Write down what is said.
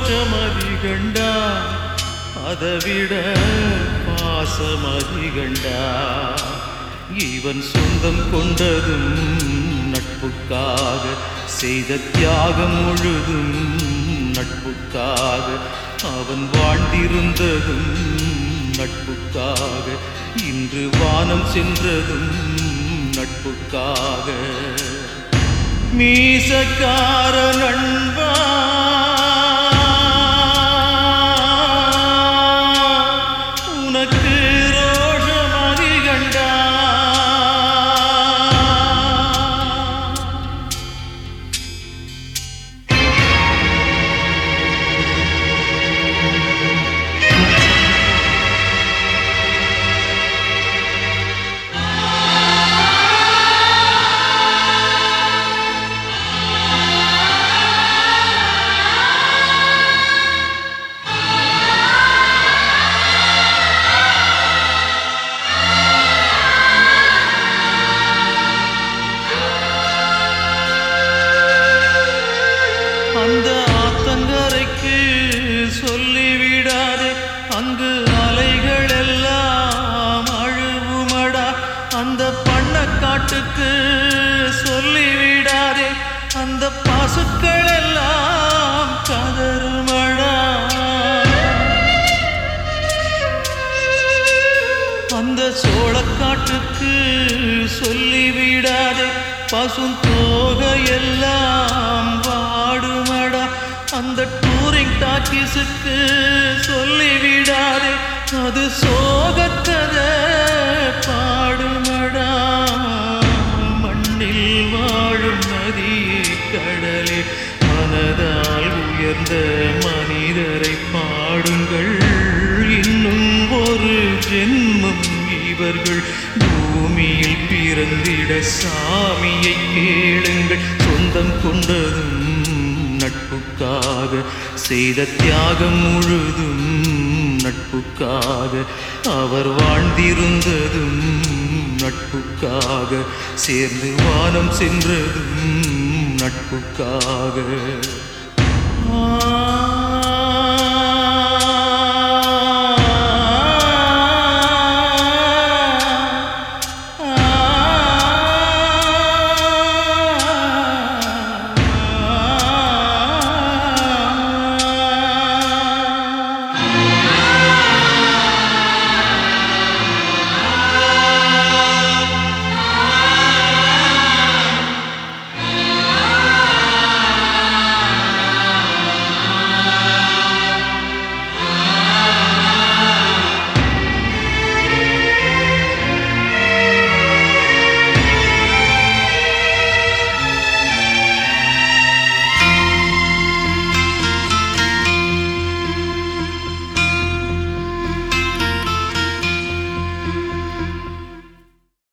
ரோஷமதிகண்டா அதைவிட பாசமதிகண்டா இவன் சொந்தம் கொண்டதும் நட்புக்காக செய்த தியாகம் முழுதும் நட்புக்காக அவன் வாழ்ந்திருந்ததும் நட்புக்காக இன்று வானம் சென்றதும் நட்புக்காக மீசக்கார நண்பா உனக்கு ரோஷம் அதிகண்டா அந்த ஆத்தங்கரைக்கு சொல்லிவிடாதே அங்கு அலைகள் எல்லாம் அழுவுமடா அந்த பண்ணக்காட்டுக்கு சொல்லிவிடாதே அந்த பாசுக்கள் எல்லாம் கதறுமடா அந்த சோளக்காட்டுக்கு சொல்லிவிடாதே பசும் எல்லாம் வாடுமடா அந்த டூரிங் டாக்கிஸுக்கு சொல்லிவிடாதே அது சோகத்தத பாடுமடா மண்ணில் வாழும் நதியே கடலே மனதால் உயர்ந்த மனிதரை பாடுங்கள் இன்னும் ஒரு ஜென்மம் இவர்கள் பூமியில் பிறந்திட சாமியை கேளுங்கள் சொந்தம் கொண்டதும் நட்புக்காக செய்த தியாகம் முழுதும் நட்புக்காக அவர் வாழ்ந்திருந்ததும் நட்புக்காக சேர்ந்து வானம் சென்றதும் நட்புக்காக